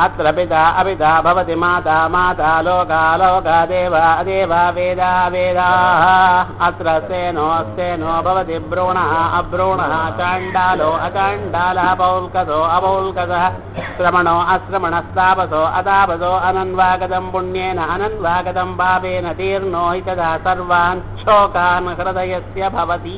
अत्र पिता अपिता भवति माता माता लोका लोका देवा देवा वेदा वेदाः अत्र सेनो सेनो भवति भ्रूणः अभ्रूणः चाण्डालो अचाण्डालः पौल्कसो अपौल्कसः श्रमणो अश्रमणस्तापसो अतापसो अनन्वागतं पुण्येन अनन्वागतं पापेन तीर्णो हि तदा सर्वान् शोकान् हृदयस्य भवति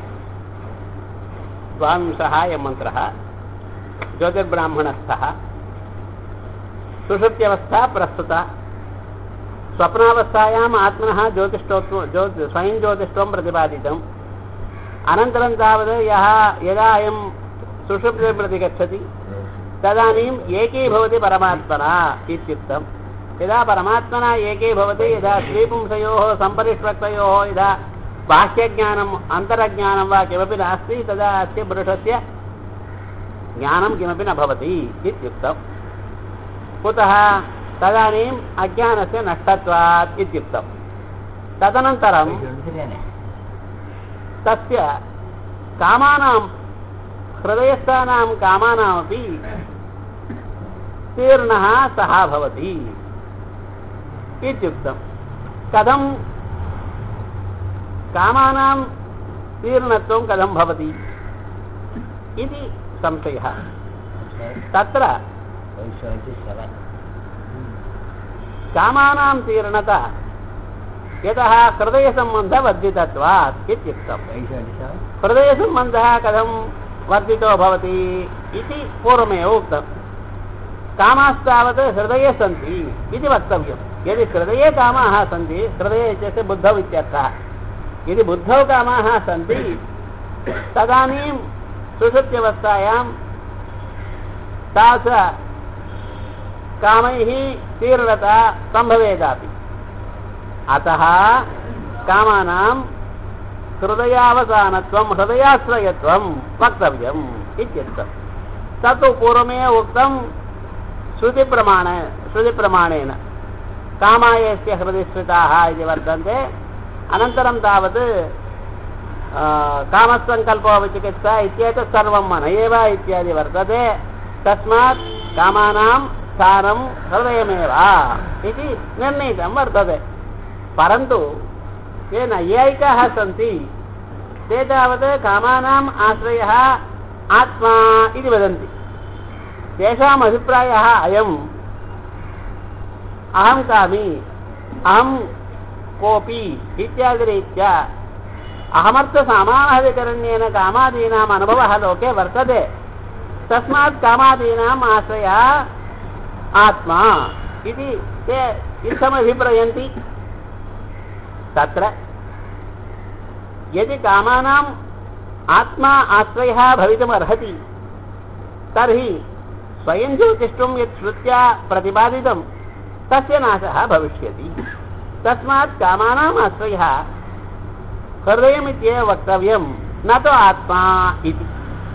द्वांशः अयं मन्त्रः ज्योतिर्ब्राह्मणस्थः सुषुप्त्यवस्था प्रस्तुता स्वप्नावस्थायाम् आत्मनः ज्योतिष्ठोत्व ज्योति स्वयं ज्योतिष्ठं प्रतिपादितम् अनन्तरं तावत् यः यदा अयं सुषुप्तिं प्रति गच्छति तदानीम् एकीभवति परमात्मना इत्युक्तं यदा परमात्मना एके भवति यदा श्रीपुंसयोः सम्परिष्वक्तयोः यदा बाह्यज्ञानम् अन्तरज्ञानं वा किमपि नास्ति तदा अस्य पुरुषस्य ज्ञानं किमपि न भवति इत्युक्तम् कुतः तदानीम् अज्ञानस्य नष्टत्वात् इत्युक्तं तदनन्तरं तस्य कामानां हृदयस्थानां कामानामपि तीर्णः सः भवति इत्युक्तं कथं कामानां तीर्णत्वं कथं भवति इति संशयः तत्र कामानां तीर्णता यतः हृदयसम्बन्धवर्जितत्वात् इत्युक्तम् हृदयसम्बन्धः कथं वर्धितो भवति इति पूर्वमेव उक्तम् कामास्तावत् हृदये सन्ति इति वक्तव्यं यदि हृदये कामाः सन्ति हृदये इत्यस्य बुद्धौ इत्यर्थः यदि बुद्धौ कामाः सन्ति तदानीं सुषुप्त्यवस्थायां तादृश कामैः तीर्णता सम्भवेदापि अतः कामानां हृदयावसानत्वं हृदयाश्रयत्वं वक्तव्यम् इत्यर्थं तत्तु पूर्वमेव उक्तं श्रुतिप्रमाण श्रुतिप्रमाणेन कामायस्य हृदि स्थिताः इति वर्तन्ते अनन्तरं तावत् कामसङ्कल्पो विचिकित्सा इत्येतत् सर्वं मन एव इत्यादि वर्तते तस्मात् कामानां स्थानं हृदयमेव इति निर्णीतं वर्तते परन्तु ये नैयायिकाः सन्ति ते तावत् कामानाम् आश्रयः आत्मा इति वदन्ति तेषाम् अभिप्रायः अयम् अहं कामि अहं कोऽपि इत्यादिरीत्या अहमर्थसामानहविकरण्येन कामादीनाम् अनुभवः लोके वर्तते तस्मात् कामादीनाम् आश्रयः आत्मा इति ते इत्थमभिप्रयन्ति तत्र यदि कामानाम् आत्मा आश्रयः भवितुमर्हति तर्हि स्वयं ज्योतिष्ठं यत् श्रुत्या प्रतिपादितं तस्य नाशः भविष्यति तस्मात् कामानाम् आश्रयः हृदयमित्येव वक्तव्यं न तु आत्मा इति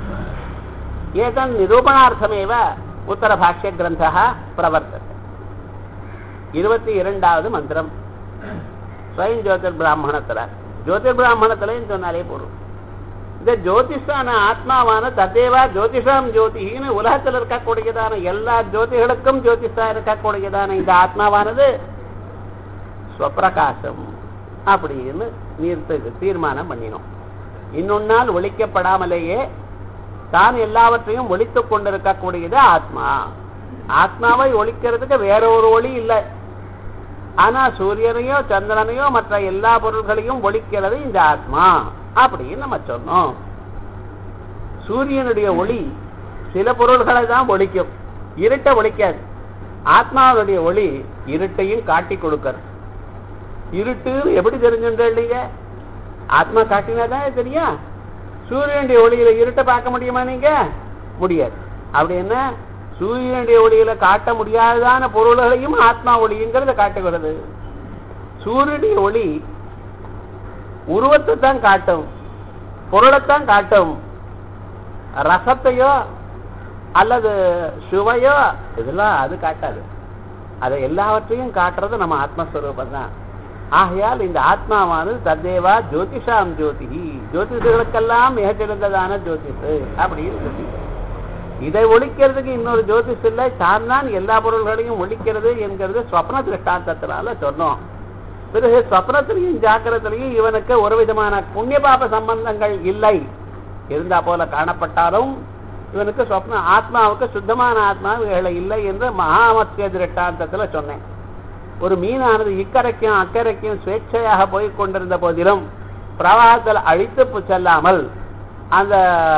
एतन् निरूपणार्थमेव उत्तरभाष्यग्रन्थः प्रवर्तते இருபத்தி இரண்டாவது மந்திரம் ஸ்வயம் ஜோதிர்பிராமணத்தில் ஜோதிர்பிராமணத்தில்னு சொன்னாலே போதும் இந்த ஜோதிஷான ஆத்மாவான தத்தேவா ஜோதிஷாம் ஜோதின்னு உலகத்தில் இருக்கக்கூடியதான எல்லா ஜோதிகளுக்கும் ஜோதிஷா இருக்கக்கூடியதான இந்த ஆத்மாவானது ஸ்வப்பிரகாசம் அப்படின்னு நீர்த்து தீர்மானம் பண்ணினோம் இன்னொன்னால் ஒழிக்கப்படாமலேயே தான் எல்லாவற்றையும் ஒழித்துக் கொண்டிருக்கக்கூடியது ஆத்மா ஆத்மாவை ஒழிக்கிறதுக்கு வேற ஒரு ஒளி இல்லை ஆனா சூரியனையோ சந்திரனையோ மற்ற எல்லா பொருள்களையும் ஒழிக்கிறது இந்த ஆத்மா அப்படின்னு நம்ம சொன்னோம் சூரியனுடைய ஒளி சில பொருள்களை தான் ஒழிக்கும் இருட்டை ஒழிக்காது ஆத்மாவுடைய ஒளி இருட்டையும் காட்டி கொடுக்கறது இருட்டு எப்படி தெரிஞ்சுன்றீங்க ஆத்மா காட்டினா தான் தெரியும் சூரியனுடைய ஒளியில இருட்டை பார்க்க முடியுமா நீங்க முடியாது அப்படி என்ன சூரியனுடைய ஒளியில காட்ட முடியாததான பொருள்களையும் ஆத்மா ஒளிங்கிறத காட்டுகிறது சூரியனுடைய ஒளி உருவத்தை தான் காட்டும் பொருளைத்தான் காட்டும் ரசத்தையோ அல்லது சுவையோ இதெல்லாம் அது காட்டாது அதை எல்லாவற்றையும் காட்டுறது நம்ம ஆத்மஸ்வரூபம் தான் ஆகையால் இந்த ஆத்மாவானது தத்தேவா ஜோதிஷாம் ஜோதிஹி ஜோதிஷர்களுக்கெல்லாம் மிகச்சிறந்ததான ஜோதிஷு அப்படின்னு சொல்லி இதை ஒழிக்கிறதுக்கு இன்னொரு ஜோதிஷ் இல்லை தான் தான் எல்லா பொருள்களையும் ஒழிக்கிறது என்கிறது ஸ்வப்ன திருஷ்டாந்தத்தினால சொன்னோம் பிறகு ஸ்வப்னத்திலையும் ஜாக்கிரத்திலையும் இவனுக்கு ஒரு விதமான புண்ணிய பாப சம்பந்தங்கள் இல்லை இருந்தா போல காணப்பட்டாலும் இவனுக்கு சொப்ன ஆத்மாவுக்கு சுத்தமான ஆத்மா இவைகளை இல்லை என்று மகாமத்திய திருஷ்டாந்தத்துல சொன்னேன் ஒரு மீனானது இக்கரைக்கும் அக்கறைக்கும் சுவேட்சையாக போய் கொண்டிருந்த போதிலும் பிரவாகத்தில் அழித்து செல்லாமல் அந்த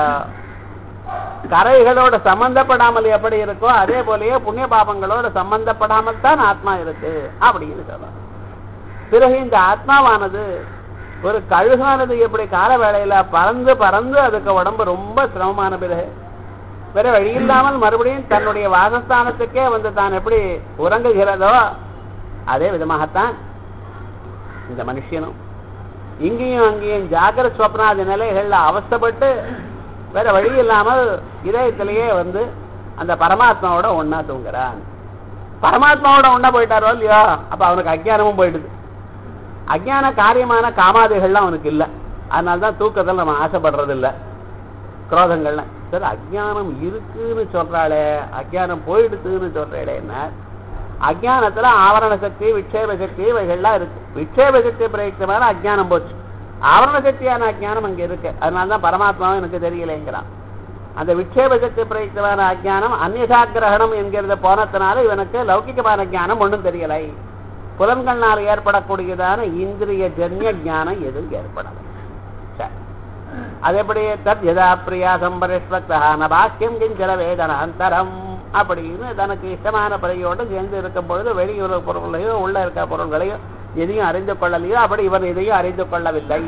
கரைகளோட சம்பந்தப்படாமல் எப்படி இருக்கோ அதே போலயே புண்ணிய பாபங்களோட சம்பந்தப்படாமல் தான் ஆத்மா இருக்கு அப்படின்னு சொல்லலாம் பிறகு இந்த ஆத்மாவானது ஒரு கழுகானது எப்படி கால வேளையில பறந்து பறந்து அதுக்கு உடம்பு ரொம்ப சிரமமான பிறகு வேற வழி இல்லாமல் மறுபடியும் தன்னுடைய வாசஸ்தானத்துக்கே வந்து தான் எப்படி உறங்குகிறதோ அதே விதமாகத்தான் இந்த மனுஷனும் இங்கேயும் அங்கேயும் ஜாகிர ஸ்வப்னாதி நிலைகள்ல அவஸ்தப்பட்டு வேற வழி இல்லாமல் இதயத்திலேயே வந்து அந்த பரமாத்மாவோட ஒன்னா தூங்குறான் பரமாத்மாவோட ஒன்னா போயிட்டாரோ இல்லையோ அப்ப அவனுக்கு அஜ்ஞானமும் போயிடுது அஜ்ஞான காரியமான காமாதிகள்லாம் அவனுக்கு இல்லை அதனால தான் தூக்கத்தில் நம்ம ஆசைப்படுறது இல்லை குரோதங்கள்லாம் சரி அஜ்ஞானம் இருக்குன்னு சொல்றாளே அஜ்ஞானம் போயிடுதுன்னு சொல்றாளே என்ன அஜ்ஞானத்துல ஆவரண சக்தி விட்சேப சக்தி இவைகள்லாம் இருக்கு விட்சேப சக்தி பிரயுக்தமான அஜ்ஞானம் போச்சு ஆவரண சக்தியான அஜ்ஞானம் அங்க இருக்கு அதனால தான் பரமாத்மாவும் எனக்கு தெரியலைங்கிறான் அந்த விட்சேப சக்தி பிரயுக்தமான அஜ்ஞானம் அந்நியசா கிரகணம் என்கிறத போனதுனால இவனுக்கு லௌகிகமான ஞானம் ஒன்றும் தெரியலை புலன்கள்னால் ஏற்படக்கூடியதான இந்திரிய ஜன்ய ஞானம் எதுவும் ஏற்படலை சரி அது எப்படி தத் யதா பிரியா சம்பரிஷ்வக்தா பாக்கியம் கிஞ்சல வேதனாந்தரம் அப்படின்னு தனக்கு இஷ்டமான பிறையோடு சேர்ந்து இருக்கும் பொழுது வெளியூர் பொருள்களையோ உள்ள இருக்க பொருள்களையோ எதையும் அறிந்து கொள்ளலையோ அப்படி இவன் இதையும் அறிந்து கொள்ளவில்லை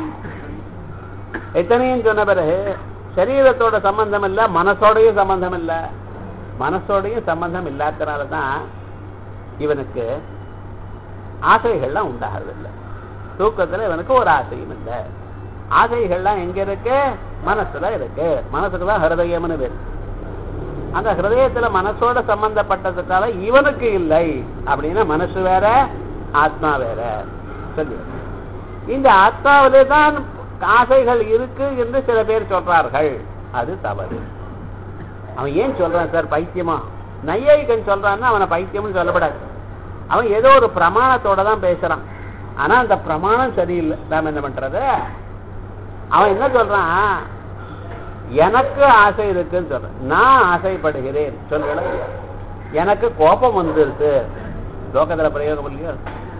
எத்தனையும் சொன்ன பிறகு சரீரத்தோட சம்பந்தம் இல்லை மனசோடையும் சம்பந்தம் இல்லை மனசோடையும் சம்பந்தம் இல்லாதனால தான் இவனுக்கு ஆசைகள்லாம் உண்டாகிறதில்லை தூக்கத்துல இவனுக்கு ஒரு ஆசையும் இல்லை ஆசைகள்லாம் எங்க இருக்கு மனசுல இருக்கு மனசுக்கு தான் ஹிருதயம்னு பேரு அந்த ஹிருதயத்துல மனசோட சம்பந்தப்பட்டதுக்காக இவனுக்கு இல்லை அப்படின்னா மனசு வேற ஆத்மா வேற சொல்லி இந்த ஆத்மாவிலே தான் ஆசைகள் இருக்கு என்று சில பேர் சொல்றார்கள் அது தவறு அவன் ஏன் சொல்றான் சார் பைத்தியமா நையாயிக்கன் சொல்றான்னா அவனை பைத்தியம்னு சொல்லப்படாது அவன் ஏதோ ஒரு பிரமாணத்தோட தான் பேசுறான் ஆனா அந்த பிரமாணம் சரியில்லை நாம என்ன பண்றது அவன் என்ன சொல்றான் எனக்கு ஆசை இருக்குன்னு சொல்றேன் நான் ஆசைப்படுகிறேன் சொல்றேன் எனக்கு கோபம் வந்துருக்கு லோகத்துல பிரயோகம் இல்லையோ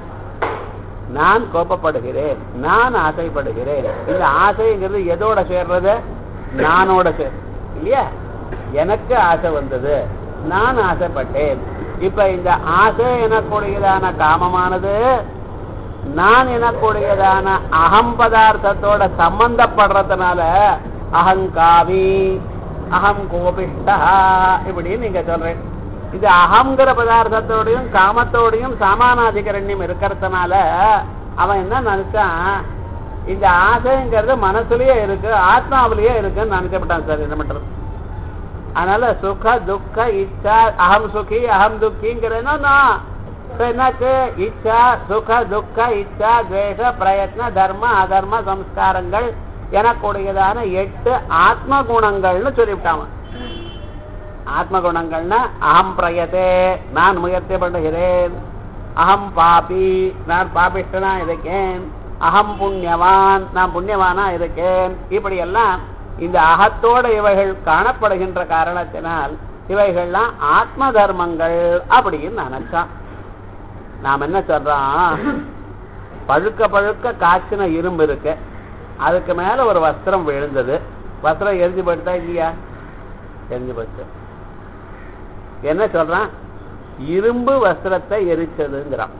நான் கோபப்படுகிறேன் நான் ஆசைப்படுகிறேன் இந்த ஆசைங்கிறது எதோட சேர்றது நானோட சேர் இல்லையா எனக்கு ஆசை வந்தது நான் ஆசைப்பட்டேன் இப்ப இந்த ஆசை எனக்கூடியதான காமமானது நான் எனக்கூடியதான அகம் பதார்த்தத்தோட சம்பந்தப்படுறதுனால அகங்காமி அகம் கோபிஷ்டா இப்படின்னு நீங்க சொல்றேன் இது அகங்கிற பதார்த்தத்தோடையும் காமத்தோடையும் சாமானாதிகரண்யம் இருக்கிறதுனால அவன் என்ன நினைச்சான் இந்த ஆசைங்கிறது மனசுலயே இருக்கு ஆத்மாவிலேயே இருக்குன்னு நினைச்சப்பட்டான் சார் என்ன பண்றது அதனால சுக துக்க இச்சா அகம் சுகி அகம் துக்கிங்கிறதுனா என்னாச்சு இச்சா சுக துக்க இச்சா துவேஷ பிரயத்ன தர்ம அதர்ம சம்ஸ்காரங்கள் எனக்குடையதான எட்டு ஆத்ம குணங்கள்னு சொல்லிவிட்டான் ஆத்ம குணங்கள்னா அகம் பிரயத்தே நான் முயற்சி பண்ணுகிறேன் அகம் பாபி நான் பாபிஷ்டனா இருக்கேன் அகம் புண்ணியவான் நான் புண்ணியவானா இருக்கேன் இப்படி எல்லாம் இந்த அகத்தோட இவைகள் காணப்படுகின்ற காரணத்தினால் இவைகள்லாம் ஆத்ம தர்மங்கள் அப்படின்னு நினைச்சான் நாம் என்ன சொல்றோம் பழுக்க பழுக்க காய்ச்சின இரும்பு இருக்கு அதுக்கு மேல ஒரு வஸ்திரம் விழுந்தது வஸ்திரம் எரிஞ்சு போயிட்டா இல்லையா எரிஞ்சு போச்சு என்ன சொல்றான் இரும்பு வஸ்திரத்தை எரிச்சதுங்கிறான்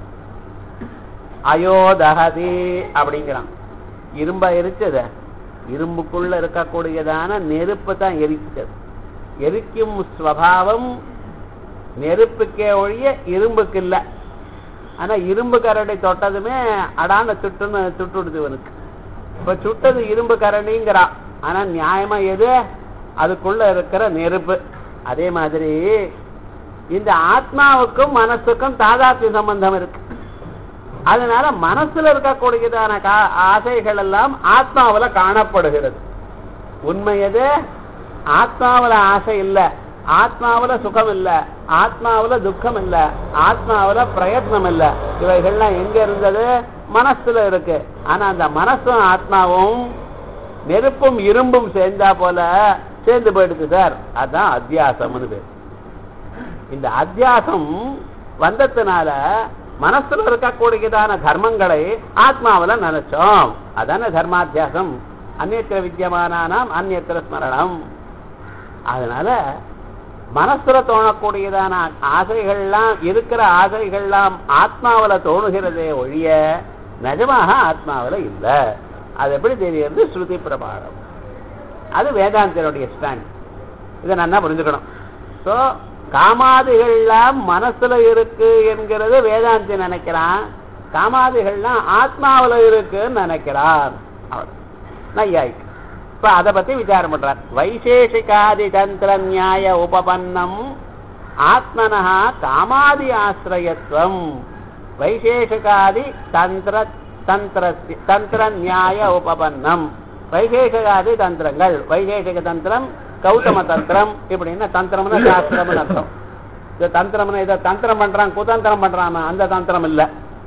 அயோதகதி அப்படிங்கிறான் இரும்பா எரிச்சது இரும்புக்குள்ள இருக்கக்கூடியதான நெருப்பு தான் எரிச்சது எரிக்கும் ஸ்வபாவம் நெருப்புக்கே ஒழிய இரும்புக்கு இல்லை ஆனா இரும்பு கரடி தொட்டதுமே அடான சுட்டுன்னு சுட்டுடுது இவனுக்கு இப்ப சுட்டது இரும்பு கரண்டிங்கிறான் ஆனா நியாயமா எது அதுக்குள்ள இருக்கிற நெருப்பு அதே மாதிரி இந்த ஆத்மாவுக்கும் மனசுக்கும் தாதாத்ய சம்பந்தம் இருக்கு அதனால மனசுல இருக்கக்கூடியதான கா- ஆசைகள் எல்லாம் ஆத்மாவுல காணப்படுகிறது உண்மை எது ஆத்மாவுல ஆசை இல்ல ஆத்மாவுல சுகம் இல்ல ஆத்மாவுல துக்கம் இல்ல ஆத்மாவுல பிரயத்னம் இல்ல இவைகள்லாம் எங்க இருந்தது மனசுல இருக்கு ஆனா அந்த மனசும் ஆத்மாவும் நெருப்பும் இரும்பும் சேர்ந்தா போல சேர்ந்து போயிடுது சார் அதான் அத்தியாசம்னு பேர் இந்த அத்தியாசம் வந்ததுனால மனசுல இருக்கக்கூடியதான தர்மங்களை ஆத்மாவில நினைச்சோம் அதான தர்மாத்தியாசம் அந்நியத்திர வித்தியமானாம் அந்நியத்திர ஸ்மரணம் அதனால மனசுல தோணக்கூடியதான ஆசைகள்லாம் இருக்கிற ஆசைகள்லாம் ஆத்மாவில தோணுகிறதே ஒழிய நிஜமாக ஆத்மாவில இல்ல அது எப்படி தெரியுது ஸ்ருதி பிரபாடம் அது வேதாந்தனுடைய ஸ்டாண்ட் இதை நல்லா புரிஞ்சுக்கணும் ஸோ காமாதிகள்லாம் மனசுல இருக்கு என்கிறது வேதாந்தி நினைக்கிறான் காமாதிகள்லாம் ஆத்மாவுல இருக்குன்னு நினைக்கிறான் அவ்வளவு நையாயிக்கு இப்ப அதை பத்தி விசாரம் பண்றார் வைசேஷிகாதி தந்திர நியாய உபபன்னம் ஆத்மனஹா காமாதி ஆசிரயத்துவம் வைசேஷிகாதி தந்திர தந்திர தந்திர நியாய உபபன்னம் வைசேஷகாதி தந்திரங்கள் வைசேஷிக தந்திரம் கௌதம தந்திரம் இப்படின்னா தந்திரம்னா சாஸ்திரம்னு அர்த்தம் இது தந்திரம்னு இதை தந்திரம் பண்றான் குதந்திரம் பண்றான் அந்த தந்திரம் இல்ல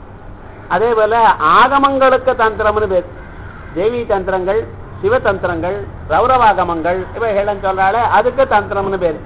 அதே போல ஆகமங்களுக்கு தந்திரம்னு பேர் தேவி தந்திரங்கள் சிவதந்திரங்கள் ரௌரவாகமங்கள் இவைகள் சொல்றாலே அதுக்கு தந்திரம்னு பேர்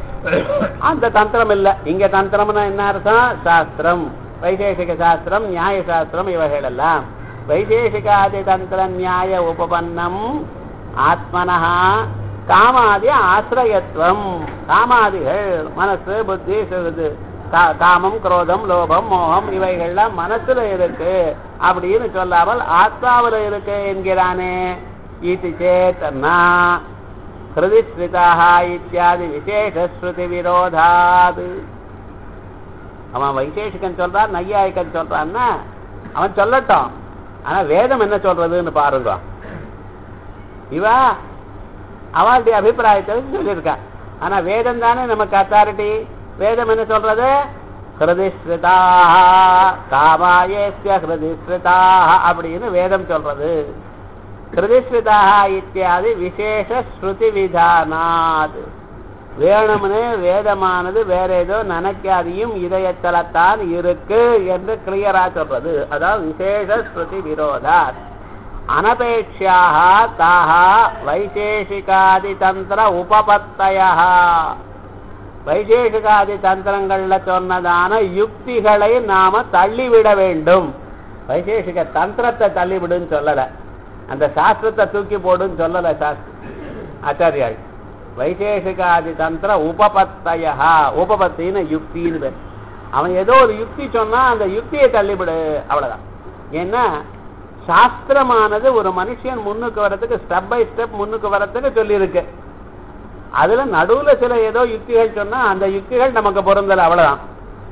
அந்த தந்திரம் இல்ல இங்க தந்திரம்னா என்ன அர்த்தம் சாஸ்திரம் வைசேஷிக சாஸ்திரம் நியாய சாஸ்திரம் இவைகள் எல்லாம் வைசேஷிகாதி தந்திர நியாய உபபன்னம் ஆத்மனஹா காமாதி ஆசிரயத்துவம் காமாதிகள் மனசு புத்தி இது கா- காமம் குரோதம் லோபம் மோகம் இவைகள்லாம் மனசுல இருக்கு அப்படின்னு சொல்லாமல் ஆத்மாவுல இருக்கு என்கிறானே இது சேத்தன்னா ஹிருதிஸ்ருதாக இத்தியாதி விசேஷஸ்ருதி விரோதாது அவன் வைசேஷிகன் சொல்றான் நையாயிக்கன் சொல்றான்னா அவன் சொல்லட்டும் ஆனா வேதம் என்ன சொல்றதுன்னு பாருங்க இவா அவளுடைய அபிப்பிராயத்தை சொல்லியிருக்கா ஆனா வேதம் தானே நமக்கு அத்தாரிட்டி வேதம் என்ன சொல்றது ஹிருதிஸ்ருதாக காமாயேஸ்ய ஹிருதிஸ்ருதாக அப்படின்னு வேதம் சொல்றது ஹிருதிஸ்ருதாக இத்தியாதி விசேஷ ஸ்ருதி விதானாத் வேணும்னு வேதமானது வேற ஏதோ நினைக்காதையும் இதயத்தில்தான் இருக்கு என்று கிளியரா சொல்றது அதாவது விசேஷ ஸ்ருதி விரோதாத் அனபேட்சியாக தாஹ வைசேஷிகாதி தந்திர உபபத்தய வைசேஷிகாதி தந்திரங்கள்ல சொன்னதான யுக்திகளை நாம தள்ளிவிட வேண்டும் வைசேஷிக தந்திரத்தை தள்ளிவிடுன்னு சொல்லல அந்த சாஸ்திரத்தை தூக்கி போடுன்னு சொல்லல சாஸ்திரம் ஆச்சாரியாள் வைசேஷிகாதி தந்திர உபபத்தய உபபத்தின்னு யுக்தின்னு பேர் அவன் ஏதோ ஒரு யுக்தி சொன்னா அந்த யுக்தியை தள்ளிவிடு அவ்வளவுதான் ஏன்னா சாஸ்திரமானது ஒரு மனுஷன் முன்னுக்கு வர்றதுக்கு ஸ்டெப் பை ஸ்டெப் முன்னுக்கு வர்றதுக்கு சொல்லியிருக்கு அதுல நடுவுல சில ஏதோ யுக்திகள் சொன்னா அந்த யுக்திகள் நமக்கு பொருந்தல அவ்வளவுதான்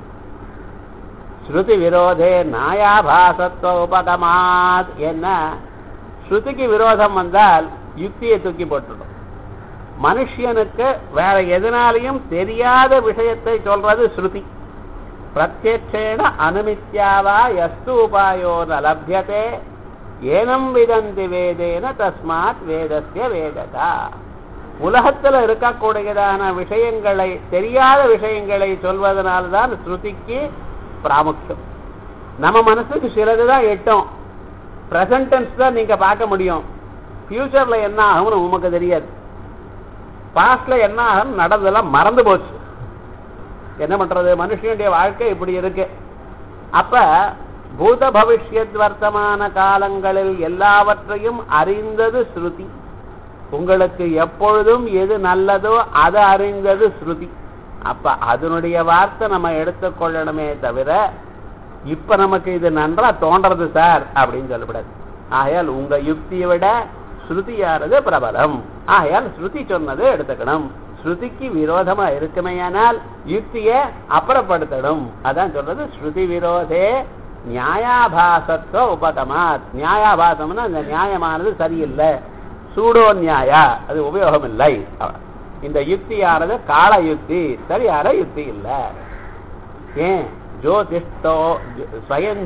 ஸ்ருதி விரோதே நாயாபாசத்துவ உபகமாத் என்ன ஸ்ருதிக்கு விரோதம் வந்தால் யுக்தியை தூக்கி போட்டுடும் மனுஷனுக்கு வேற எதனாலையும் தெரியாத விஷயத்தை சொல்றது ஸ்ருதி பிரத்யட்சேன அனுமித்யாவா எஸ்து உபாயோ ந லப்யதே ஏனம் விதந்தி வேதேன தஸ்மாத் வேதஸ்ய வேததா உலகத்துல இருக்கக்கூடியதான விஷயங்களை தெரியாத விஷயங்களை சொல்வதனால்தான் ஸ்ருதிக்கு பிராமுக்கியம் நம்ம மனசுக்கு சிலதுதான் எட்டும் பிரசன்டென்ஸ் தான் நீங்க பார்க்க முடியும் ஃபியூச்சர்ல என்ன ஆகும்னு உமக்கு தெரியாது பாஸ்ட்ல என்ன ஆகும் நடந்ததெல்லாம் மறந்து போச்சு என்ன பண்றது மனுஷனுடைய வாழ்க்கை இப்படி இருக்கு அப்ப பூத பவிஷ்யத் வர்த்தமான காலங்களில் எல்லாவற்றையும் அறிந்தது ஸ்ருதி உங்களுக்கு எப்பொழுதும் எது நல்லதோ அதை அறிந்தது ஸ்ருதி அப்ப அதனுடைய வார்த்தை நம்ம எடுத்துக்கொள்ளணுமே தவிர இப்ப நமக்கு இது நன்றா தோன்றது சார் அப்படின்னு சொல்லக்கூடாது ஆகையால் உங்க யுக்தியை விட ஸ்ருதியானது பிரபலம் ஆகையால் ஸ்ருதி சொன்னது எடுத்துக்கணும் ஸ்ருதிக்கு விரோதமா இருக்குமேயானால் யுக்தியை அப்புறப்படுத்தணும் அதான் சொல்றது ஸ்ருதி விரோதே நியாயாபாசத்துவ உபகமாத் நியாயாபாசம்னா அந்த நியாயமானது சரியில்லை சூடோ நியாயா அது உபயோகம் இல்லை இந்த யுக்தியானது கால யுக்தி சரியான யுக்தி இல்லை ஏன் ஜோதிஷ்டோ ஸ்வயம்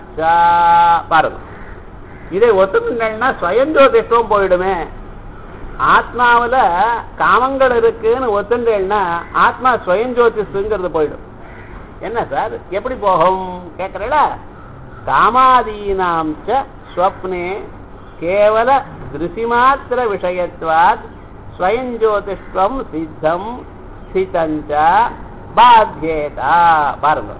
ஜோதிஷ்டபாதனாச்சா பாருங்க இதை ஒத்துக்கணுங்கன்னா ஸ்வயம் ஜோதிஷ்டம் போயிடுமே ஆத்மாவுல காமங்கள் இருக்குன்னு ஒத்துண்டேன்னா ஆத்மா ஸ்வயம் ஜோதிஷுங்கிறது போயிடும் என்ன சார் எப்படி போகும் கேட்கறல காமாதீனாம் ச ஸ்வப்னே கேவல திருசிமாத்திர விஷயத்வாத் ஸ்வயம் ஜோதிஷ்வம் சித்தம் ஸ்திதஞ்ச பாத்தியேதா பாருங்க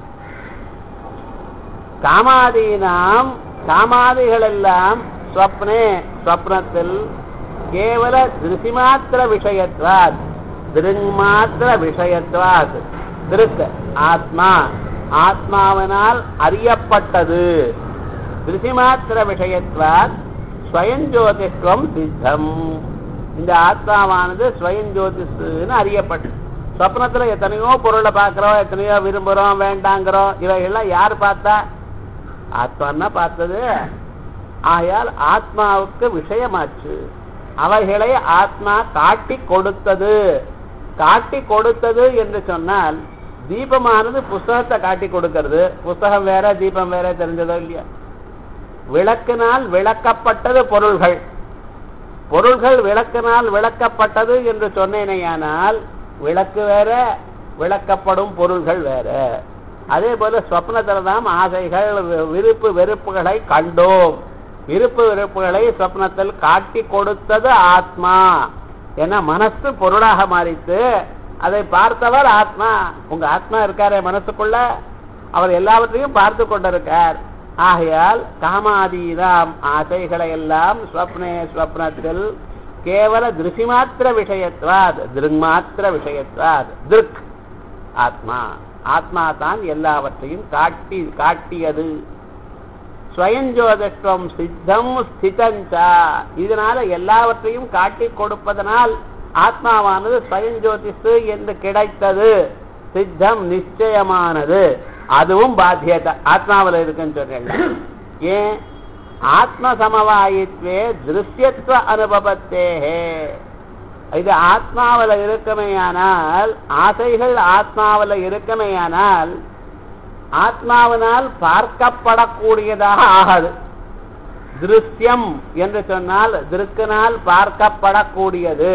காமாதீனாம் காமாதிகள் எல்லாம் ஸ்வப்னே ஸ்வப்னத்தில் கேவல திருசிமாத்திர விஷயத்வாத் திருமாத்திர விஷயத்வாத் திருக்க ஆத்மா ஆத்மாவினால் அறியப்பட்டது திருசிமாத்திர விஷயத்வாத் ஸ்வயம் ஜோதிஷ்வம் சித்தம் இந்த ஆத்மாவானது ஸ்வயம் ஜோதிஷுன்னு அறியப்பட்டது சொப்னத்துல எத்தனையோ பொருளை பார்க்கிறோம் எத்தனையோ விரும்புறோம் வேண்டாங்கிறோம் இவைகள்லாம் யார் பார்த்தா ஆத்மான்னா பார்த்தது ஆகையால் ஆத்மாவுக்கு விஷயமாச்சு அவைகளை ஆத்மா காட்டி கொடுத்தது காட்டி கொடுத்தது என்று சொன்னால் தீபமானது புஸ்தகத்தை காட்டி கொடுக்கிறது புஸ்தகம் வேற தீபம் வேற தெரிஞ்சதோ இல்லையா விளக்கினால் விளக்கப்பட்டது பொருள்கள் பொருள்கள் விளக்கினால் விளக்கப்பட்டது என்று சொன்னேனேயானால் விளக்கு வேற விளக்கப்படும் பொருள்கள் வேற அதே போல சொப்னத்துல தான் ஆசைகள் வி- விருப்பு வெறுப்புகளை கண்டோம் விருப்பு வெறுப்புகளை சொப்னத்தில் காட்டி கொடுத்தது ஆத்மா ஏன்னா மனசு பொருளாக மாறித்து அதை பார்த்தவர் ஆத்மா உங்க ஆத்மா இருக்காரே மனசுக்குள்ள அவர் எல்லாவற்றையும் பார்த்து கொண்டிருக்கார் ஆகையால் காமாதீதாம் ஆசைகளை எல்லாம் ஸ்வப்னே ஸ்வப்னத்தில் கேவல திருசிமாத்திர விஷயத்வாத் திருமாத்திர விஷயத்வாத் திருக் ஆத்மா ஆத்மா தான் எல்லாவற்றையும் காட்டி காட்டியது ஸ்வயஞ்சோதத்துவம் சித்தம் ஸ்திதஞ்சா இதனால எல்லாவற்றையும் காட்டி கொடுப்பதனால் ஆத்மாவானது ஸ்வயஞ்சோதிஷு என்று கிடைத்தது சித்தம் நிச்சயமானது அதுவும் பாத்தியத்தை ஆத்மாவில் இருக்குன்னு சொன்னேன் ஏன் ஆத்ம சமவாயித்வே திருஷ்யத்துவ அனுபவத்தேஹே இது ஆத்மாவில் இருக்குமேயானால் ஆசைகள் ஆத்மாவில் இருக்குமேயானால் ஆத்மாவினால் பார்க்கப்படக்கூடியதாக ஆகாது திருஷ்யம் என்று சொன்னால் திருக்கினால் பார்க்கப்படக்கூடியது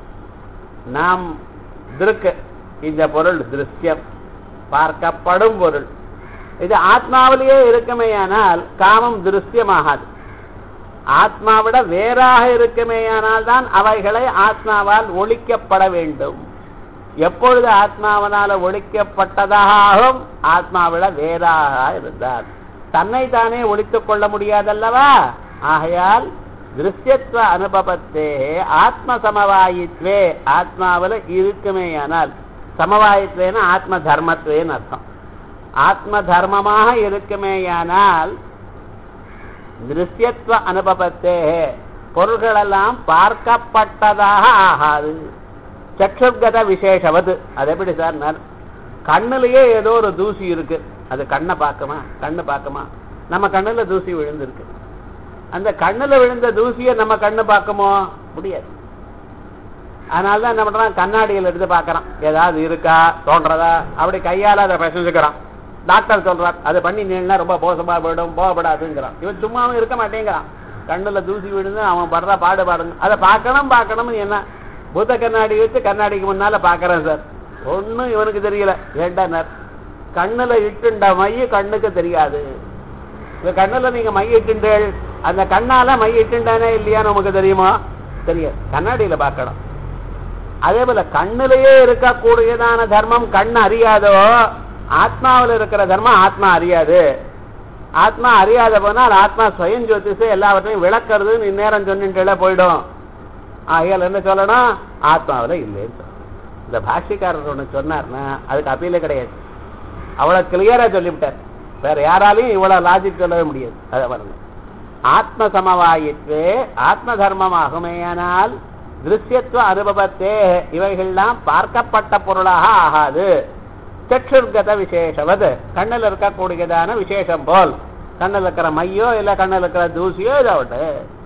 நாம் திருக்கு இந்த பொருள் திருஷ்யம் பார்க்கப்படும் பொருள் இது ஆத்மாவிலேயே இருக்குமேயானால் காமம் திருஷ்யமாகாது ஆத்மாவிட வேறாக இருக்குமேயானால் தான் அவைகளை ஆத்மாவால் ஒழிக்கப்பட வேண்டும் எப்பொழுது ஆத்மாவனால ஒழிக்கப்பட்டதாக ஆகும் ஆத்மாவிட வேறாக இருந்தார் தன்னை தானே ஒழித்துக் கொள்ள முடியாதல்லவா ஆகையால் திருஷ்யத்துவ அனுபவத்தே ஆத்ம சமவாயித்வே ஆத்மாவில் இருக்குமேயானால் சமவாயித்வேன ஆத்ம தர்மத்வேன்னு அர்த்தம் ஆத்ம தர்மமாக இருக்குமேயானால் திருஷ்யத்துவ அனுபவத்தே பொருள்களெல்லாம் பார்க்கப்பட்டதாக ஆகாது சக்ஷுர்கத விசேஷவது அது எப்படி சார் நான் கண்ணுலயே ஏதோ ஒரு தூசி இருக்கு அது கண்ணை பார்க்குமா கண்ணு பார்க்குமா நம்ம கண்ணுல தூசி விழுந்திருக்கு அந்த கண்ணுல விழுந்த தூசியை நம்ம கண்ணு பார்க்குமோ முடியாது அதனால தான் என்ன பண்றான் கண்ணாடியில் எடுத்து பார்க்கறான் ஏதாவது இருக்கா தோன்றதா அப்படி கையால அதை பிரசஞ்சுக்கிறான் டாக்டர் சொல்றார் அதை பண்ணி நீனா ரொம்ப மோசமா போயிடும் போகப்படாதுங்கிறான் இவன் சும்மாவும் இருக்க மாட்டேங்கிறான் கண்ணுல தூசி விழுந்து அவன் படுற பாடுபாடுங்க அதை பார்க்கணும் பார்க்கணும்னு என்ன பூத்த கண்ணாடி வச்சு கண்ணாடிக்கு முன்னால பார்க்கறேன் சார் ஒண்ணும் இவனுக்கு தெரியல வேண்டாம் கண்ணுல இட்டுண்ட மை கண்ணுக்கு தெரியாது இந்த கண்ணுல நீங்க மை இட்டுண்டேள் அந்த கண்ணால மை இட்டுண்டானே இல்லையான்னு நமக்கு தெரியுமா தெரியாது கண்ணாடியில பார்க்கணும் அதே போல கண்ணிலேயே இருக்கக்கூடியதான தர்மம் கண் அறியாதோ ஆத்மாவில் இருக்கிற தர்மம் ஆத்மா அறியாது ஆத்மா அறியாத போனால் ஆத்மா ஸ்வயம் ஜோதிஷு எல்லாவற்றையும் விளக்குறதுன்னு இந்நேரம் சொன்னிட்டு போயிடும் ஆகையால் என்ன சொல்லணும் ஆத்மாவில் இல்லைன்னு சொல்லணும் இந்த பாஷ்யக்காரர் ஒன்று சொன்னார்னா அதுக்கு அப்பீலே கிடையாது அவ்வளோ கிளியராக சொல்லிவிட்டார் வேற யாராலையும் இவ்வளோ லாஜிக் சொல்லவே முடியாது அதை பாருங்க ஆத்ம சமவாயித்வே ஆத்ம தர்மமாகுமேயானால் திருஷ்யத்துவ அனுபவத்தே இவைகள்லாம் பார்க்கப்பட்ட பொருளாக ஆகாது சற்றுர்கத விசேஷவது கண்ணில் இருக்கக்கூடியதான விசேஷம் போல் கண்ணில் இருக்கிற மையோ இல்ல கண்ணில் இருக்கிற தூசியோ இதாவட்டு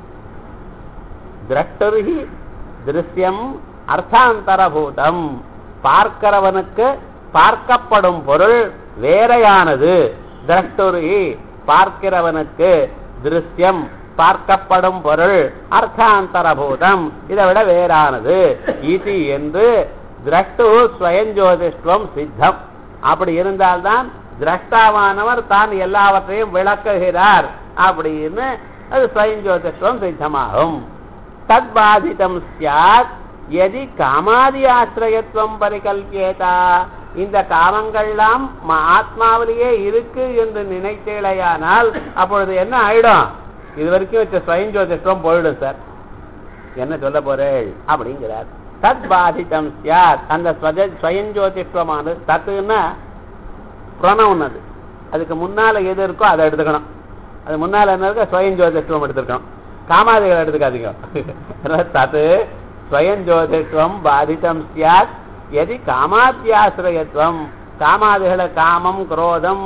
திரஷ்டுருகி திருஷ்யம் அர்த்தாந்தரபூதம் பார்க்கிறவனுக்கு பார்க்கப்படும் பொருள் வேறையானது திரஷ்டுருகி பார்க்கிறவனுக்கு திருஷ்யம் பார்க்கப்படும் பொருள் அர்த்தாந்தரபூதம் இதை விட வேறானது இது என்று திரஷ்டு ஸ்வயஞ்சோதிஷ்டுவம் சித்தம் அப்படி இருந்தால்தான் திரஷ்டாவானவர் தான் எல்லாவற்றையும் விளக்குகிறார் அப்படின்னு அது ஸ்வயஞ்சோதிஷ்டுவம் சித்தமாகும் தத்பாதிதம் சியாத் எதி காமாதி ஆசிரியத்துவம் பரிகல்பியதா இந்த காமங்கள்லாம் ம- ஆத்மாவிலேயே இருக்கு என்று நினைத்தேலையானால் அப்பொழுது என்ன ஆயிடும் இது வரைக்கும் வச்ச ஸ்வயஞ்சோதிஷ்டம் போயிடும் சார் என்ன சொல்ல போறேள் அப்படிங்கிறார் தத் பாதிதம் சியாத் அந்த ஸ்வஜ- ஸ்வயஞ்சோதிஷ்டமானது தத்துன்னா பிரணவம் அது அதுக்கு முன்னால எது இருக்கோ அதை எடுத்துக்கணும் அது முன்னால என்ன இருக்கோ ஸ்வயஞ்சோதிஷ்டம் எடுத்துக்கணும் காமாதிகள் எடுத்துக்காதீங்க அதனால தது ஸ்வயஞ்சோதிஷ்டம் பாதிதம் சியாத் எதி காமாத்தியாசிரயத்துவம் காமாதிகளை காமம் குரோதம்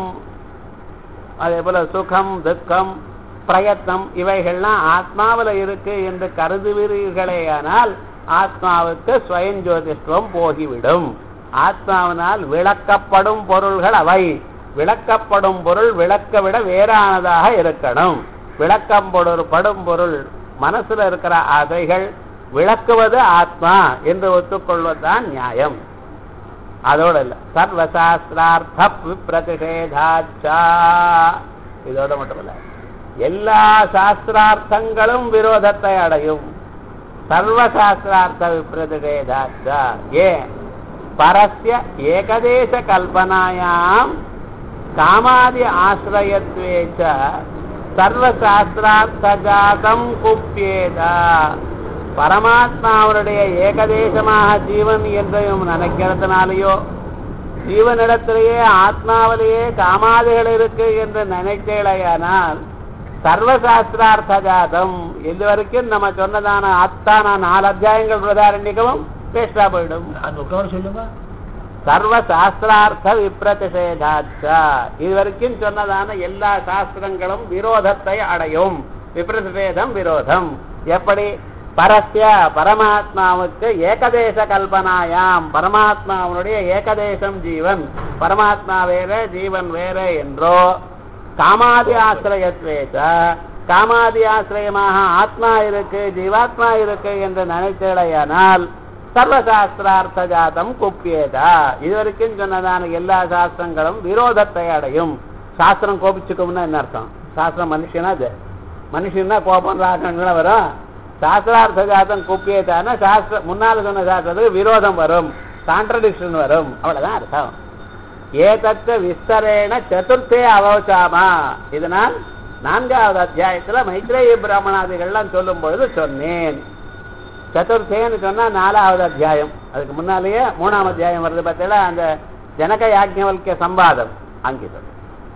அதே போல சுகம் துக்கம் பிரயத்னம் இவைகள்லாம் ஆத்மாவில் இருக்கு என்று கருதுவீர்களேயானால் ஆத்மாவுக்கு ஸ்வயஞ்சோதிஷ்டம் போகிவிடும் ஆத்மாவினால் விளக்கப்படும் பொருள்கள் அவை விளக்கப்படும் பொருள் விளக்க விட வேறானதாக இருக்கணும் விளக்கம் பொருள் படும் பொருள் மனசுல இருக்கிற ஆசைகள் விளக்குவது ஆத்மா என்று ஒத்துக்கொள்வதுதான் நியாயம் அதோட இல்ல சர்வசாஸ்திரார்த்த பிரதிஷேதாச்சா இதோட மட்டும் இல்ல எல்லா சாஸ்திரார்த்தங்களும் விரோதத்தை அடையும் சர்வசாஸ்திரார்த்த விப்ரதிஷேதாச்சா ஏன் பரஸ்ய ஏகதேச கல்பனாயாம் காமாதி ஆசிரயத்வேச்ச சர்வசாஸ்திரார்த்த ஜாதம் குப்பியேதா பரமாத்மாவனுடைய ஏகதேசமாக ஜீவன் என்றும் நினைக்கிறதுனாலேயோ ஜீவனிடத்திலேயே ஆத்மாவிலேயே காமாதிகள் இருக்கு என்று நினைத்தேளையானால் சர்வசாஸ்திரார்த்த ஜாதம் இது வரைக்கும் நம்ம சொன்னதான அத்தான நாலு அத்தியாயங்கள் பிரதாரண்யகவும் வேஸ்டா போயிடும் அந்த உட்கார சொல்லுங்க சர்வ சாஸ்திரார்த்த விப்ரதிஷேதாச்சா இது வரைக்கும் சொன்னதான எல்லா சாஸ்திரங்களும் விரோதத்தை அடையும் விப்ரதிஷேதம் விரோதம் எப்படி பரஸ்ய பரமாத்மாவுக்கு ஏகதேச கல்பனாயாம் பரமாத்மாவனுடைய ஏகதேசம் ஜீவன் பரமாத்மா வேற ஜீவன் வேற என்றோ காமாதி ஆசிரியத்வேச்ச காமாதி ஆசிரியமாக ஆத்மா இருக்கு ஜீவாத்மா இருக்கு என்று நினைத்தேடையானால் சர்வசாஸ்திரார்த்த ஜாதம் குப்பியதா இதுவரைக்கும் சொன்னதான எல்லா சாஸ்திரங்களும் விரோதத்தை அடையும் சாஸ்திரம் கோபிச்சுக்கும்னா என்ன அர்த்தம் சாஸ்திரம் மனுஷனா அது மனுஷன்னா கோபம் ராகங்கள்லாம் வரும் சாஸ்திரார்த்த ஜாதம் குப்பியதான சாஸ்திர முன்னால சொன்ன சாஸ்திரத்துக்கு விரோதம் வரும் கான்ட்ரடிக்ஷன் வரும் அவ்வளவுதான் அர்த்தம் ஏதத்த விஸ்தரேன சதுர்த்தே அவசாமா இதனால் நான்காவது அத்தியாயத்துல மைத்ரேய பிராமணாதிகள்லாம் சொல்லும் பொழுது சொன்னேன் சதுர்த்தேன்னு சொன்னா நாலாவது அத்தியாயம் அதுக்கு முன்னாலேயே மூணாம் அத்தியாயம் வருது பார்த்தீங்களா அந்த ஜனக யாஜ்ஞவல்கிய சம்பாதம் அங்கே சொல்லு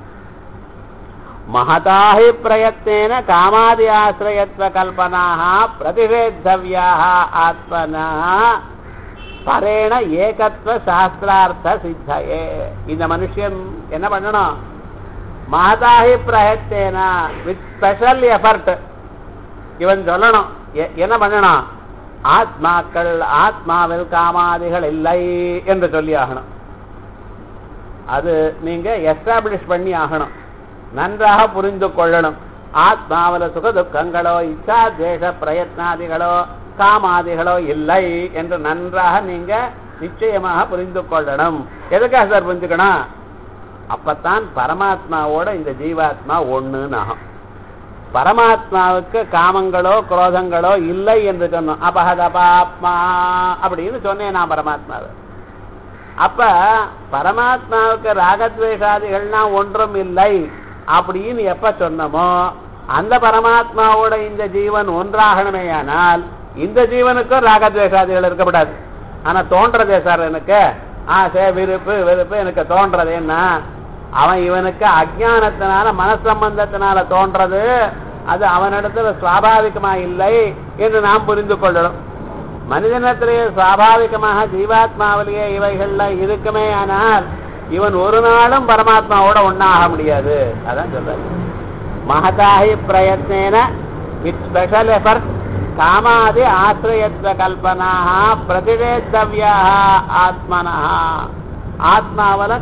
மகதாஹி பிரயத்னேன காமாதி ஆசிரியத்வ கல்பனாக பிரதிஷேத்தவியாக ஆத்மனா பரேண ஏகத்வ சாஸ்திரார்த்த சித்தையே இந்த மனுஷன் என்ன பண்ணணும் மகதாஹி பிரயத்தேனா வித் ஸ்பெஷல் எஃபர்ட் இவன் சொல்லணும் எ- என்ன பண்ணணும் ஆத்மாக்கள் ஆத்மாவில் காமாதிகள் இல்லை என்று சொல்லி ஆகணும் அது நீங்க எஸ்டாப்ளிஷ் பண்ணி ஆகணும் நன்றாக புரிந்து கொள்ளணும் ஆத்மாவில சுக துக்கங்களோ இச்சா தேச பிரயத்னாதிகளோ காமாதிகளோ இல்லை என்று நன்றாக நீங்க நிச்சயமாக புரிந்து கொள்ளணும் எதுக்காக சார் புரிஞ்சுக்கணும் அப்பத்தான் பரமாத்மாவோட இந்த ஜீவாத்மா ஒண்ணுன்னு ஆகும் பரமாத்மாவுக்கு காமங்களோ குரோதங்களோ இல்லை என்று சொன்னோம் அபகதபாத்மா அப்படின்னு சொன்னேன் நான் பரமாத்மாவை அப்ப பரமாத்மாவுக்கு ராகத்வேஷாதிகள்னா ஒன்றும் இல்லை அப்படின்னு எப்ப சொன்னமோ அந்த பரமாத்மாவோட இந்த ஜீவன் ஒன்றாகணுமேயானால் இந்த ஜீவனுக்கும் ராகத்வேஷாதிகள் இருக்கக்கூடாது ஆனா தோன்றதே சார் எனக்கு ஆசை விருப்பு வெறுப்பு எனக்கு தோன்றது என்ன அவன் இவனுக்கு அஜானத்தினால மனசம்பந்தத்தினால தோன்றது அது அவனிடத்துல சுவாபாவிகமா இல்லை என்று நாம் புரிந்து கொள்ளணும் மனிதனத்திலேயே சுவாபாவிகமாக ஜீவாத்மாவிலேயே இவைகள்லாம் இருக்குமே ஆனால் இவன் ஒரு நாளும் பரமாத்மாவோட ஒண்ணாக முடியாது அதான் சொல்றாரு மகதாஹி பிரயத்னேன வித் ஸ்பெஷல் எஃபர்ட் காமாதி ஆசிரியத்வ கல்பனாக பிரதிவேத்தவியாக ஆத்மனா ஆத்மாவில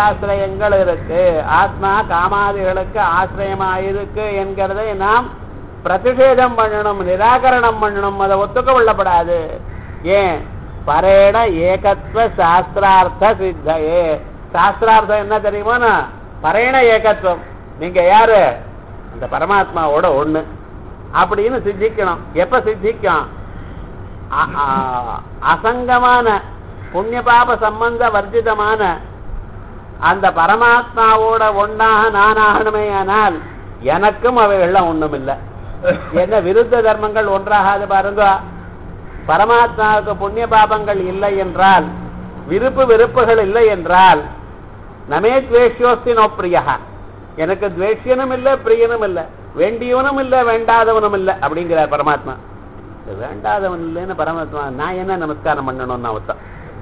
காமாத்தியாசிரயங்கள் இருக்கு ஆத்மா காமாதிகளுக்கு ஆசிரியமா இருக்கு என்கிறதை நாம் பிரதிஷேதம் பண்ணணும் நிராகரணம் பண்ணணும் அதை ஒத்துக்க கொள்ளப்படாது ஏன் பரேண ஏகத்துவ சாஸ்திரார்த்த சித்தையே சாஸ்திரார்த்தம் என்ன தெரியுமா பரேண ஏகத்துவம் நீங்க யாரு அந்த பரமாத்மாவோட ஒண்ணு அப்படின்னு சித்திக்கணும் எப்ப சித்திக்கும் அ- அ- அசங்கமான புண்ணிய பாப சம்பந்த வர்ஜிதமான அந்த பரமாத்மாவோட ஒண்ணாக நான் ஆகணுமே ஆனால் எனக்கும் அவைகள்லாம் ஒண்ணும் இல்லை என்ன விருத்த தர்மங்கள் ஒன்றாகாது பாருங்க பரமாத்மாவுக்கு புண்ணிய பாபங்கள் இல்லை என்றால் விருப்பு வெறுப்புகள் இல்லை என்றால் நமே துவேஷ்யோஸ்தி நோ பிரியா எனக்கு துவேஷ்யனும் இல்லை பிரியனும் இல்லை வேண்டியவனும் இல்லை வேண்டாதவனும் இல்லை அப்படிங்கிறார் பரமாத்மா இது வேண்டாதவன் இல்லைன்னு பரமாத்மா நான் என்ன நமஸ்காரம் பண்ணணும்னு அவத்தான்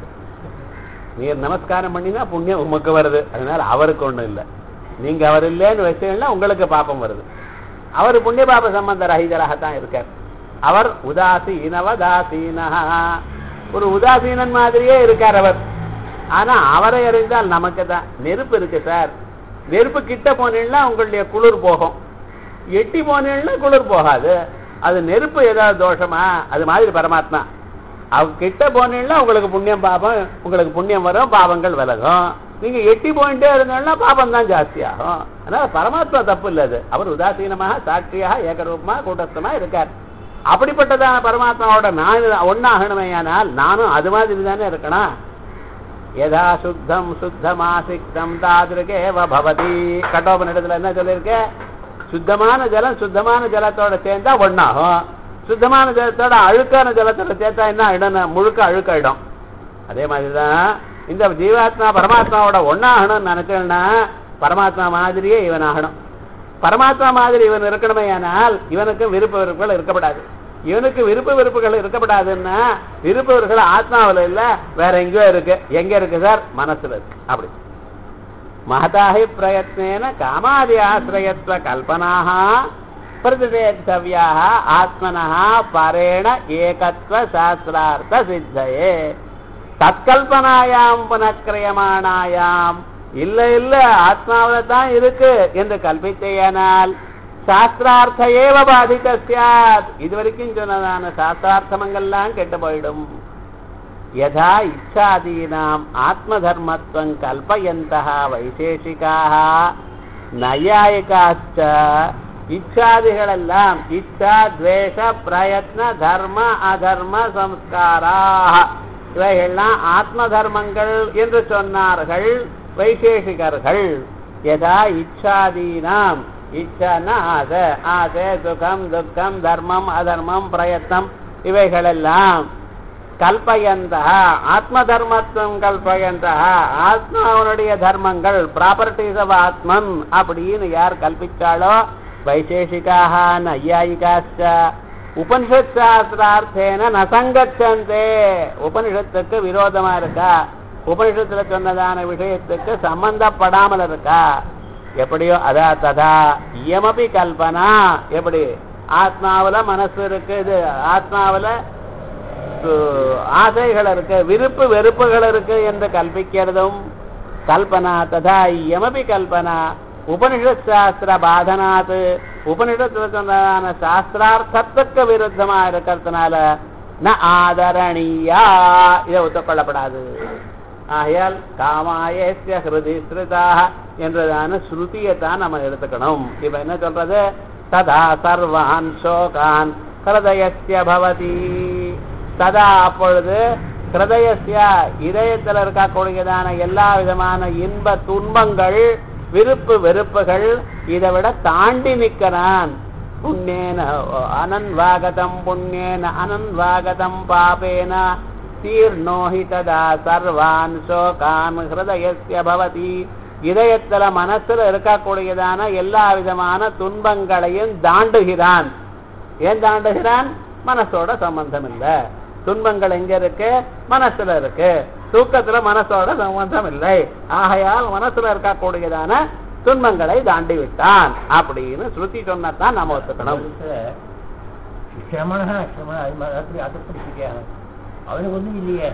நீர் நமஸ்காரம் பண்ணினா புண்ணியம் உமக்கு வருது அதனால அவருக்கு ஒண்ணும் இல்லை நீங்க அவர் இல்லைன்னு வச்சீங்கன்னா உங்களுக்கு பாப்பம் வருது அவர் புண்ணிய பாப சம்பந்த ரஹிதராகத்தான் இருக்கார் அவர் உதாசீனவதாசீனா ஒரு உதாசீனன் மாதிரியே இருக்கார் அவர் ஆனா அவரை அறிந்தால் நமக்கு தான் நெருப்பு இருக்கு சார் நெருப்பு கிட்ட போனீங்கன்னா உங்களுடைய குளிர் போகும் எட்டி போனீங்கன்னா குளிர் போகாது அது நெருப்பு ஏதாவது தோஷமா அது மாதிரி பரமாத்மா அவ கிட்ட போனீங்கன்னா உங்களுக்கு புண்ணியம் பாபம் உங்களுக்கு புண்ணியம் வரும் பாவங்கள் விலகும் நீங்க எட்டி போயிட்டே இருந்தீங்கன்னா பாபம் தான் ஜாஸ்தி ஆகும் அதனால பரமாத்மா தப்பு இல்லை அது அவர் உதாசீனமாக சாட்சியாக ஏகரூபமா கூட்டஸ்தமா இருக்கார் அப்படிப்பட்டதான பரமாத்மாவோட நான் ஒன்னாகணுமேயானால் நானும் அது மாதிரி தானே இருக்கணும் யதா சுத்தம் சுத்தமாசிக்தம் தாதிருகேவ பவதி கட்டோபனிடத்துல என்ன சொல்லியிருக்கு சுத்தமான ஜலம் சுத்தமான ஜலத்தோட சேர்ந்தா ஒண்ணாகும் சுத்தமான ஜலத்தோட அழுக்கான ஜலத்தோட சேர்த்தா என்ன ஆயிடும் முழுக்க அழுக்காயிடும் அதே மாதிரிதான் இந்த ஜீவாத்மா பரமாத்மாவோட ஒண்ணாகணும்னு நினைச்சேன்னா பரமாத்மா மாதிரியே இவன் ஆகணும் பரமாத்மா மாதிரி இவன் இருக்கணுமே ஆனால் இவனுக்கு விருப்ப வெறுப்புகள் இருக்கப்படாது இவனுக்கு விருப்ப வெறுப்புகள் இருக்கப்படாதுன்னா விருப்ப வெறுப்புகள் ஆத்மாவில் இல்ல வேற எங்கேயோ இருக்கு எங்க இருக்கு சார் மனசுல இருக்கு அப்படி மகதாஹி பிரயத்னேன காமாதி ஆசிரயத்வ கல்பனாக பிரதிவேத்தவியாக ஆத்மனः பரேண ஏகத்வ சாஸ்திரார்த்த சித்தையே தற்கல்பனாயாம் புனக்கிரயமானாயாம் இல்ல இல்ல ஆத்மாவில தான் இருக்கு என்று கல்பித்தேயானால் சாஸ்திரார்த்த ஏவ பாதிக்க சாத் இதுவரைக்கும் சொன்னதான சாஸ்திரார்த்தமங்கள்லாம் கெட்டு போயிடும் யதா இச்சாதீனாம் ஆத்மதர்மத்வம் கல்பயந்தः வைசேஷிகாः நையாயிகாச்ச இச்சாதிகளெல்லாம் இச்சா துவேஷ பிரயத்ன தர்ம அதர்ம சம்ஸ்காராக இவைகள்லாம் ஆத்ம தர்மங்கள் என்று சொன்னார்கள் வைசேஷிகர்கள் யதா இச்சாதீனாம் இச்சனா ஆசை ஆசை சுகம் துக்கம் தர்மம் அதர்மம் பிரயத்னம் இவைகளெல்லாம் கல்பயந்தா ஆத்ம தர்மத்துவம் கல்பயந்தா ஆத்மாவனுடைய தர்மங்கள் ப்ராப்பர்ட்டிஸ் ஆஃப் ஆத்மன் அப்படின்னு யார் கல்பிச்சாலோ வைசேஷிகாக நையாயிகாச்ச உபனிஷத் சாஸ்திரார்த்தேன நசங்கச்சந்தே உபனிஷத்துக்கு விரோதமா இருக்கா உபனிஷத்துல சொன்னதான விஷயத்துக்கு சம்பந்தப்படாமல் இருக்கா எப்படியோ அதா ததா இயமபி கல்பனா எப்படி ஆத்மாவுல மனசு இருக்கு இது ஆத்மாவுல சு- ஆசைகள் இருக்கு விருப்பு வெறுப்புகள் இருக்கு என்று கல்பிக்கிறதும் கல்பனா ததா இயமபி கல்பனா உபனிஷத் சாஸ்திர பாதனாத் உபனிஷத்துல சொன்னதான சாஸ்திரார்த்தத்துக்கு விருத்தமா இருக்கிறதுனால ந ஆதரணீயா இதை ஒத்துக்கொள்ளப்படாது ஆகையால் காமாயேஸ்ய ஹிருதி ஸ்ருதாக என்றதான ஸ்ருதியை தான் நம்ம எடுத்துக்கணும் இப்ப என்ன சொல்றது ததா சர்வான் சோகான் ஹிருதயஸ்ய பவதி ததா அப்பொழுது ஹிருதயஸ்ய இதயத்தில் இருக்கக்கூடியதான எல்லா விதமான இன்ப துன்பங்கள் விருப்பு வெறுப்புகள் இதை விட தாண்டி நிற்கிறான் புண்ணியேன அனன்வாகதம் புண்ணியேன அனன்வாகதம் பாபேன தீர்ணோஹி ததா சர்வான் சோகான் ஹிருதயஸ்ய பவதி இதயத்துல மனசுல இருக்கக்கூடியதான எல்லா விதமான துன்பங்களையும் தாண்டுகிறான் ஏன் தாண்டுகிறான் மனசோட சம்பந்தம் இல்ல துன்பங்கள் எங்க இருக்கு மனசுல இருக்கு தூக்கத்துல மனசோட சம்பந்தம் இல்லை ஆகையால் மனசுல இருக்கக்கூடியதான துன்பங்களை தாண்டி விட்டான் அப்படின்னு ஸ்ருதி சொன்னதான் நாம ஒத்துக்கணும் சிரமண சிரமண அது மாதிரி அப்படி அதப்படி சரியாக அவனுக்கு ஒன்றும் இல்லையே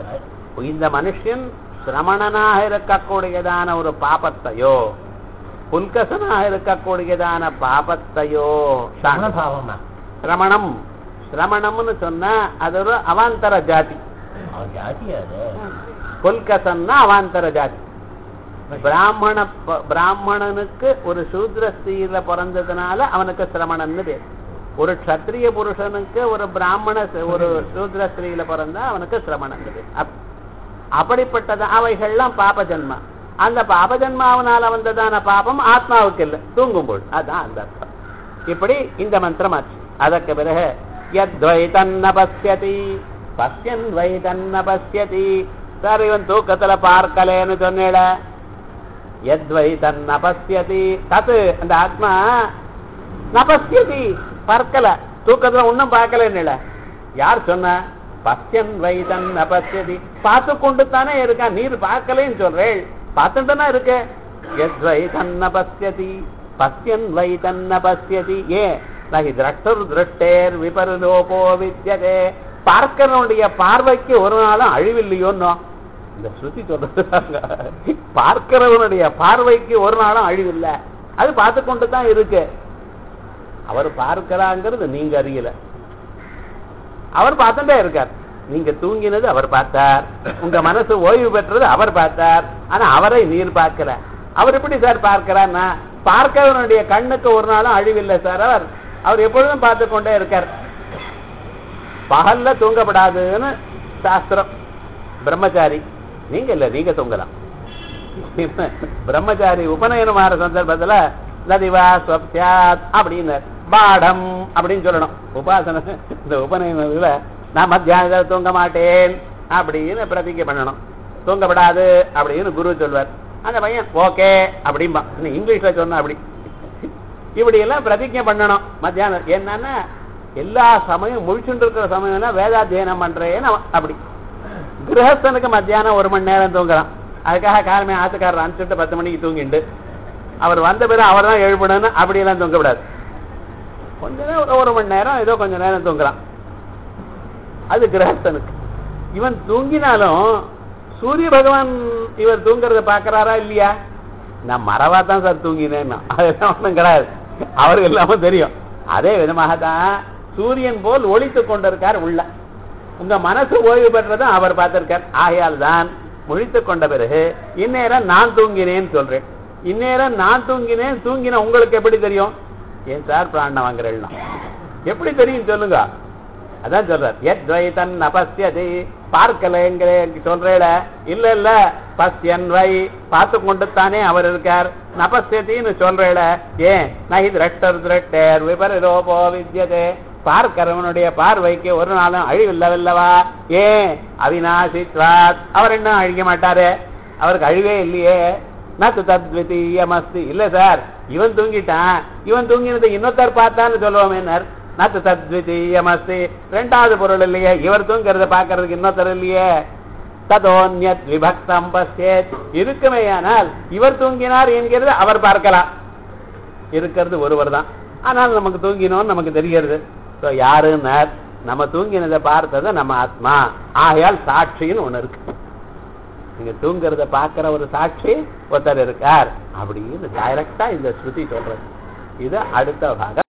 இந்த மனுஷன் சிரமணனாக இருக்கக்கூடியதான ஒரு பாபத்தையோ புல்கசனா இருக்கக்கூடியதான பாபத்தையோ சமணபாவமா சிரமணம் சிரமணம்னு சொன்னா அது ஒரு அவாந்தர ஜாதி அவன் ஜாதி அது புல்கசன்னா அவாந்தர ஜாதி பிராமண ப- பிராமணனுக்கு ஒரு சூத்ர ஸ்திரீல பிறந்ததுனால அவனுக்கு சிரமணன்னு பேர் ஒரு க்ஷத்ரிய புருஷனுக்கு ஒரு பிராமண ச- ஒரு சூத்ர ஸ்திரீல பிறந்தா அவனுக்கு சிரமணன்னு பேர் அப்- அப்படிப்பட்டது அவைகள்லாம் பாப ஜன்மா அந்த பாப ஜன்மாவனால வந்ததான பாபம் ஆத்மாவுக்கு இல்லை தூங்கும்போது அதான் அந்த அர்த்தம் இப்படி இந்த மந்திரம் ஆச்சு அதற்கு பிறகு யத்வைதன்ன பசியதி பசியன் வைதன்ன பசியதி சார் இவன் தூக்கத்துல பார்க்கலேன்னு சொன்னேட எத்வை தன் நபஸ்யதி தத்து அந்த ஆத்மா நபஸ்யதி பார்க்கல தூக்கத்துல ஒன்னும் பார்க்கலன்னு யார் சொன்ன பசியன் வைதன் நபஸ்யதி பார்த்து கொண்டு தானே இருக்கான் நீர் பார்க்கலன்னு சொல்றேள் பார்த்துட்டு தானே இருக்கு எத்வை தன்ன பசியதி பசியன் வை தன்ன பசியதி ஏன் நகி திரஷ்டர் திருஷ்டேர் விபரலோபோ வித்யதே பார்க்கிறவனுடைய பார்வைக்கு ஒரு நாளும் அழிவில்லையோன்னோ இந்த ஸ்ருதி சொல்றது பாருங்க. பார்க்கிறவனுடைய பார்வைக்கு ஒரு நாளும் அழிவில்லை அது பார்த்து கொண்டு தான் இருக்கு அவர் பார்க்கிறாங்கிறது நீங்க அறியல அவர் பார்த்துட்டே இருக்கார் நீங்க தூங்கினது அவர் பார்த்தார் உங்க மனசு ஓய்வு பெற்றது அவர் பார்த்தார் ஆனா அவரை நீர் பார்க்கல அவர் எப்படி சார் பார்க்கிறார்னா பார்க்கிறவனுடைய கண்ணுக்கு ஒரு நாளும் அழிவில்லை சார் அவர் அவர் எப்பொழுதும் பார்த்து கொண்டே இருக்கார் பகல்ல தூங்கப்படாதுன்னு சாஸ்திரம் பிரம்மச்சாரி நீங்க இல்ல நீங்க தூங்கலாம் பிரம்மச்சாரி உபநயனமாற சந்தர்ப்பத்துல லதிவா ஸ்வப்யாத் அப்படின்னு பாடம் அப்படின்னு சொல்லணும் உபாசனை இந்த உபநயனத்துல நான் மத்தியானத்தில் தூங்க மாட்டேன் அப்படின்னு பிரதிஜை பண்ணணும் தூங்கப்படாது அப்படின்னு குரு சொல்வார் அந்த பையன் ஓகே அப்படிம்பா இன்னும் இங்கிலீஷ்ல சொன்னா அப்படி இப்படி எல்லாம் பிரதிஜை பண்ணணும் மத்தியானம் என்னன்னா எல்லா சமயம் முழிச்சுட்டு இருக்கிற சமயம்னா வேதாத்தியனம் பண்றேன்னு அவன் அப்படி கிரகஸ்தனுக்கு மத்தியானம் ஒரு மணி நேரம் தூங்கலாம் அதுக்காக காலமே ஆத்துக்காரர் அனுப்பிச்சுட்டு பத்து மணிக்கு தூங்கிண்டு அவர் வந்த பிறகு அவர் தான் எழுப்பணும்னு அப்படியெல்லாம் தூங்கக்கூடாது கொஞ்ச நேரம் ஒரு மணி நேரம் ஏதோ கொஞ்ச நேரம் தூங்கலாம் அது கிரகஸ்தனுக்கு இவன் தூங்கினாலும் சூரிய பகவான் இவர் தூங்குறத பாக்குறாரா இல்லையா நான் மறவா தான் சார் தூங்கினேன்னா அதெல்லாம் ஒன்றும் கிடையாது அவருக்கு எல்லாமே தெரியும் அதே விதமாக தான் சூரியன் போல் ஒளித்து கொண்டிருக்கார் உள்ள உங்க மனசு ஓய்வு பெற்றதும் அவர் பார்த்திருக்கார் ஆகையால் தான் முழித்து கொண்ட பிறகு இந்நேரம் நான் தூங்கினேன்னு சொல்றேன் இந்நேரம் நான் தூங்கினேன் தூங்கின உங்களுக்கு எப்படி தெரியும் ஏன் சார் பிராண வாங்குறேன்னா எப்படி தெரியும் சொல்லுங்க அதான் சொல்றார் எத் வைதன் நபஸ்யதி பார்க்கலைங்கிற சொல்றேட இல்ல இல்ல பஸ்யன் வை பார்த்து கொண்டு தானே அவர் இருக்கார் நபஸ்யத்தின்னு சொல்றேட ஏன் நகி திரஷ்டர் திரட்டேர் விபரலோபோ வித்யதே பார்க்கிறவனுடைய பார்வைக்கு ஒரு நாளும் அழிவில்லவல்லவா ஏன் அவிநாசித்வாத் அவர் என்ன அழிக்க மாட்டாரு அவருக்கு அழிவே இல்லையே நத்து தத்விதீயமஸ்தி இல்ல சார் இவன் தூங்கிட்டான் இவன் தூங்கினதை இன்னொருத்தர் பார்த்தான்னு சொல்லுவோமேனர் நத்து தத்விதீயமஸ்தி ரெண்டாவது பொருள் இல்லையே இவர் தூங்கிறத பார்க்கறதுக்கு இன்னொருத்தர் இல்லையே ததோன்யத் விபக்தம் பஸ்யேத் இருக்குமேயானால் இவர் தூங்கினார் என்கிறது அவர் பார்க்கலாம் இருக்கிறது ஒருவர் தான் ஆனால் நமக்கு தூங்கினோம்னு நமக்கு தெரிகிறது ஸோ யாருன்னார் நம்ம தூங்கினதை பார்த்தது நம்ம ஆத்மா ஆகையால் சாட்சின்னு ஒண்ணு இருக்கு நீங்க தூங்குறத பார்க்கிற ஒரு சாட்சி ஒருத்தர் இருக்கார் அப்படின்னு டைரக்டா இந்த ஸ்ருதி சொல்றது இது அடுத்த பாகம்